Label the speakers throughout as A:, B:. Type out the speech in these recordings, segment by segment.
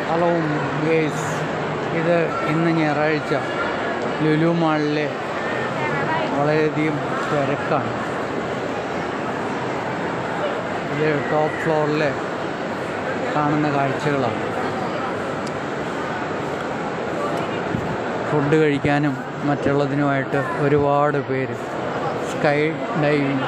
A: hello guys ഇത് ഇന്ന് ഞായറാഴ്ച ലുലു മാളിലെ വളരെയധികം തിരക്കാണ് ഇത് ടോപ്പ് ഫ്ലോറിലെ കാണുന്ന കാഴ്ചകളാണ് ഫുഡ് കഴിക്കാനും മറ്റുള്ളതിനുമായിട്ട് ഒരുപാട് പേര് സ്കൈ ഡൈവിങ്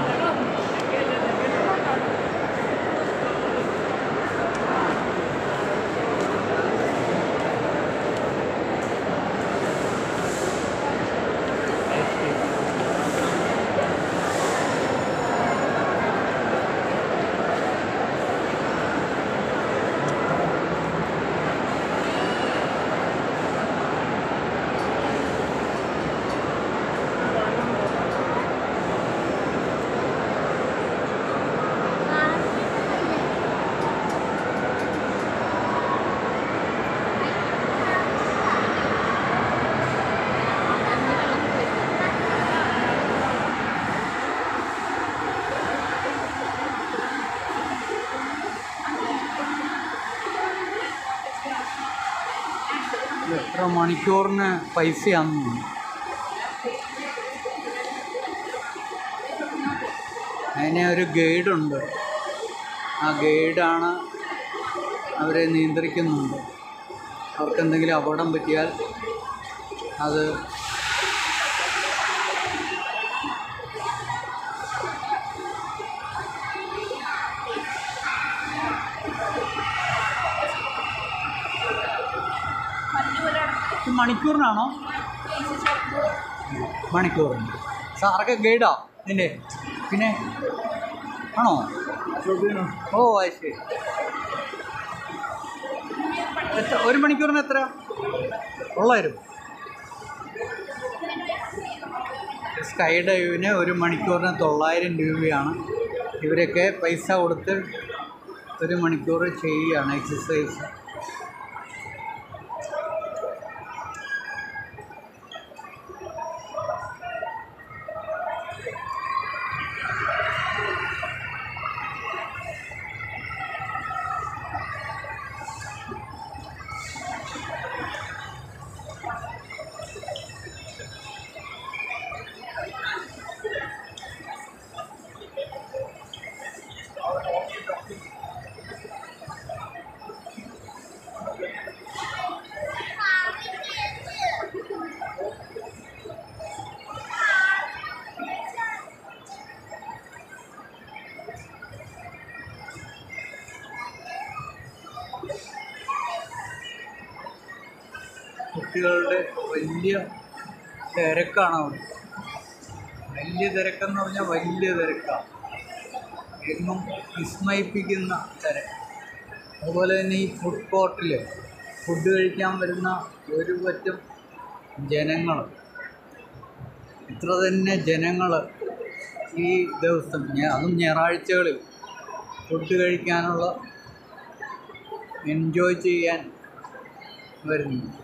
A: എത്ര മണിക്കൂറിന് പൈസയാണെന്ന് അതിന് ഒരു ഗൈഡുണ്ട് ആ ഗൈഡാണ് അവരെ നിയന്ത്രിക്കുന്നുണ്ട് അവർക്ക് എന്തെങ്കിലും അപകടം പറ്റിയാൽ അത് ഇത് മണിക്കൂറിനാണോ മണിക്കൂറിന് സാറൊക്കെ ഗൈഡാ നിന്റെ പിന്നെ ആണോ ഓ അത് ശരി എത്ര ഒരു മണിക്കൂറിന് എത്ര തൊള്ളായിരം സ്കൈ ഡൈവിന് ഒരു മണിക്കൂറിന് തൊള്ളായിരം രൂപയാണ് ഇവരൊക്കെ പൈസ കൊടുത്ത് ഒരു മണിക്കൂർ ചെയ്യുകയാണ് എക്സസൈസ് കുട്ടികളുടെ വലിയ തിരക്കാണ് അവിടെ വലിയ തിരക്കെന്ന് പറഞ്ഞാൽ വലിയ തിരക്കാണ് എങ്ങും വിസ്മയിപ്പിക്കുന്ന തിരക്ക് അതുപോലെ തന്നെ ഈ ഫുഡ് കോർട്ടിൽ ഫുഡ് കഴിക്കാൻ വരുന്ന ഒരു പറ്റം ജനങ്ങൾ ഇത്ര തന്നെ ജനങ്ങൾ ഈ ദിവസം ഞാ- അതും ഞായറാഴ്ചകളിൽ ഫുഡ് കഴിക്കാനുള്ള എൻജോയ് ചെയ്യാൻ വരുന്നു